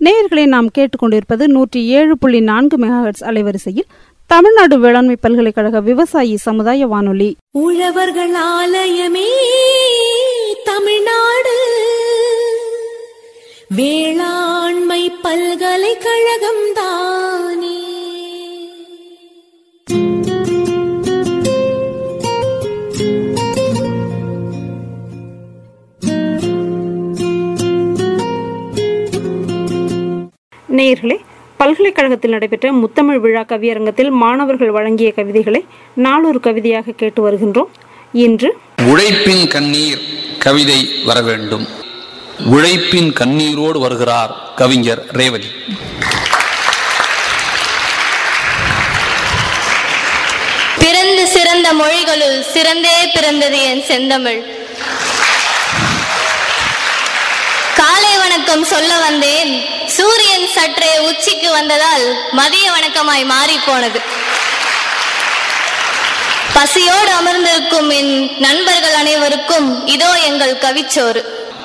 நேயர்களை நாம் கேட்டுக்கொண்டிருப்பது நூற்றி ஏழு புள்ளி நான்கு மெகாஹெட்ஸ் அலைவரிசையில் தமிழ்நாடு வேளாண்மை பல்கலைக்கழக விவசாயி சமுதாய வானொலி உழவர்கள் ஆலயமே தமிழ்நாடு வேளாண்மை பல்கலைக்கழகம் தானே நேயர்களே பல்கலைக்கழகத்தில் நடைபெற்ற முத்தமிழ் விழா கவியரங்கத்தில் மாணவர்கள் வழங்கிய கவிதைகளை நாளொரு கவிதையாக கேட்டு வருகின்றோம் இன்று உழைப்பின் கண்ணீர் கவிதை வர வேண்டும் உழைப்பின் கண்ணீரோடு வருகிறார் கவிஞர் ரேவதி பிறந்து சிறந்த மொழிகளுள் சிறந்தே பிறந்தது என் செந்தமிழ் காலை வணக்கம் சொல்ல வந்தேன் சூரியன் சற்றே உச்சிக்கு வந்ததால் மதிய வணக்கமாய் மாறி போனது பசியோடு அமர்ந்திருக்கும் என் நண்பர்கள் அனைவருக்கும் இதோ எங்கள் கவிச்சோறு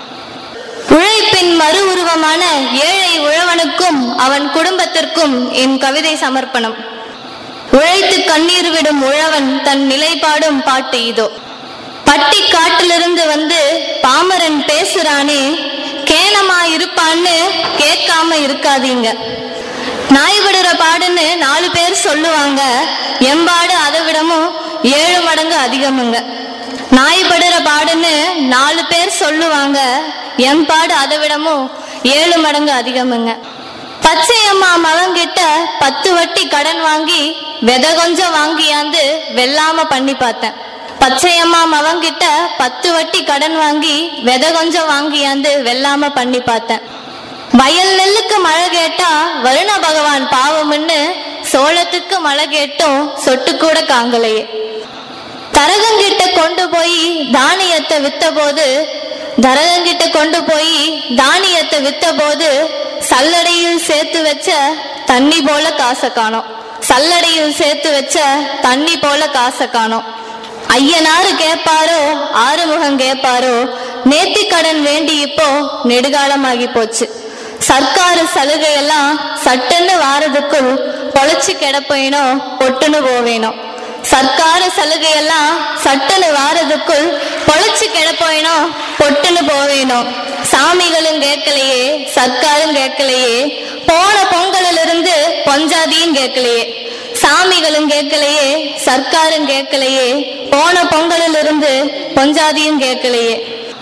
உழைப்பின் மறு உருவமான ஏழை உழவனுக்கும் அவன் குடும்பத்திற்கும் என் கவிதை சமர்ப்பணம் உழைத்து கண்ணீர் விடும் உழவன் தன் நிலைப்பாடும் பாட்டு இதோ பட்டி காட்டிலிருந்து வந்து பாமரன் பேசுறானே கேனமா இருப்பான்னு கேட்காம இருக்காதீங்க நாய்படுற பாடுன்னு நாலு பேர் சொல்லுவாங்க எம்பாடு அதை விடமும் ஏழு மடங்கு அதிகமுங்க நாய்படுற பாடுன்னு நாலு பேர் சொல்லுவாங்க எம்பாடு அதை விடமும் ஏழு மடங்கு அதிகமுங்க பச்சையம்மா மகன்கிட்ட பத்து வட்டி கடன் வாங்கி விதை கொஞ்சம் வாங்கியாந்து வெல்லாம பண்ணி பார்த்தேன் பச்சையம்மா மகன்கிட்ட பத்து வட்டி கடன் வாங்கி விதை கொஞ்சம் வாங்கியாந்து வெல்லாம பண்ணி பார்த்தேன் வயல் நெல்லுக்கு மழை கேட்டா வருண பகவான் பாவம்னு சோளத்துக்கு மழை கேட்டும் சொட்டு கூட காங்கலையே தரகங்கிட்ட கொண்டு போய் தானியத்தை வித்த போது தரகங்கிட்ட கொண்டு போய் தானியத்தை வித்த போது சல்லடையில் சேர்த்து வச்ச தண்ணி போல காசை காணோம் சல்லடையில் சேர்த்து வச்ச தண்ணி போல காசை காணோம் ஐயனாரு கேட்பாரோ ஆறுமுகம் கேட்பாரோ நேத்தி கடன் வேண்டி இப்போ நெடுகாலமாகி போச்சு சர்க்காரு சலுகையெல்லாம் சட்டுன்னு வாரதுக்குள் பொழைச்சு கிடப்பேனோ பொட்டுன்னு போவேனோ சர்க்கார சலுகையெல்லாம் சட்டுன்னு வாரதுக்குள் பொழைச்சு கிடப்பேனோ பொட்டுன்னு போவேனோ சாமிகளும் கேட்கலையே சர்க்காரும் கேட்கலையே போன பொங்கலில் இருந்து பொஞ்சாதியும் கேட்கலையே சாமிகளும் கேட்கலையே சர்க்காரும் கேட்கலையே போன பொங்கலில் இருந்து பொஞ்சாதியும் கேட்கலையே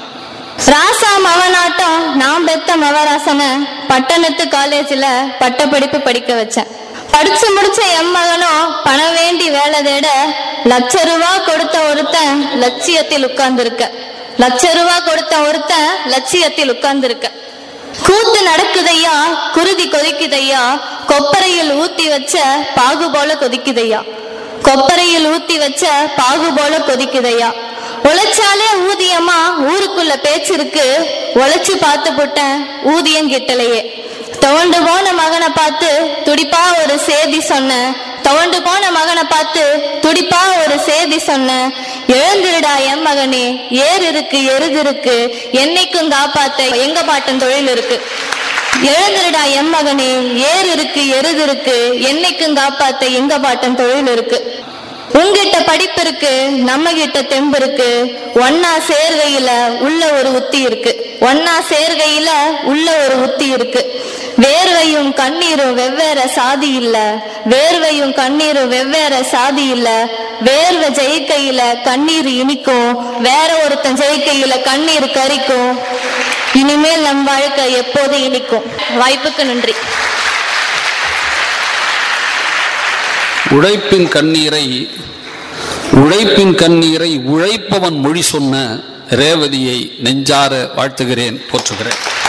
ராசா மவனாட்டம் நான் பெத்த மவராசனை பட்டணத்து காலேஜ்ல பட்டப்படிப்பு படிக்க வச்சேன் படிச்சு முடிச்ச என் மகனும் பணம் வேண்டி வேலை தேட லட்ச ரூபா கொடுத்த ஒருத்தன் லட்சியத்தில் உட்கார்ந்திருக்க லட்ச ரூபா கொடுத்த ஒருத்தன் லட்சியத்தில் உட்கார்ந்திருக்க கூத்து நடக்குதையா குருதி கொதிக்குதையா கொப்பரையில் ஊத்தி வச்ச பாகு போல கொதிக்குதையா கொப்பரையில் ஊத்தி வச்ச பாகு போல கொதிக்குதையா உழைச்சாலே ஊதியமா ஊருக்குள்ள பேச்சு இருக்கு உழைச்சு பார்த்து போட்டேன் ஊதியம் கிட்டலையே துவண்டு போன மகனை பார்த்து துடிப்பா ஒரு செய்தி சொன்னேன் துவண்டு போன மகனை பார்த்து துடிப்பா ஒரு செய்தி சொன்னேன் எழுந்திருடா என் மகனே ஏர் இருக்கு எருது இருக்கு என்னைக்கும் காப்பாத்த எங்க பாட்டன் தொழில் இருக்கு எழுந்திருடா என் மகனே ஏர் இருக்கு எருது இருக்கு என்னைக்கும் காப்பாத்த எங்க பாட்டன் தொழில் இருக்கு உங்கிட்ட படிப்பு இருக்கு நம்ம கிட்ட தெம்பு இருக்கு ஒன்னா சேர்கையில உள்ள ஒரு உத்தி இருக்கு ஒன்னா சேர்கையில உள்ள ஒரு உத்தி இருக்கு வேர்வையும் கண்ணீரும் வெவ்வேற சாதி இல்ல வேர்வையும் கண்ணீரும் வெவ்வேற சாதி இல்ல வேர்வை ஜெயிக்கையில கண்ணீர் இனிக்கும் வேற ஒருத்தன் ஜெயிக்கையில கண்ணீர் கரிக்கும் இனிமேல் நம் வாழ்க்கை எப்போது இனிக்கும் வாய்ப்புக்கு நன்றி உழைப்பின் கண்ணீரை உழைப்பின் கண்ணீரை உழைப்பவன் மொழி சொன்ன ரேவதியை நெஞ்சார வாழ்த்துகிறேன் போற்றுகிறேன்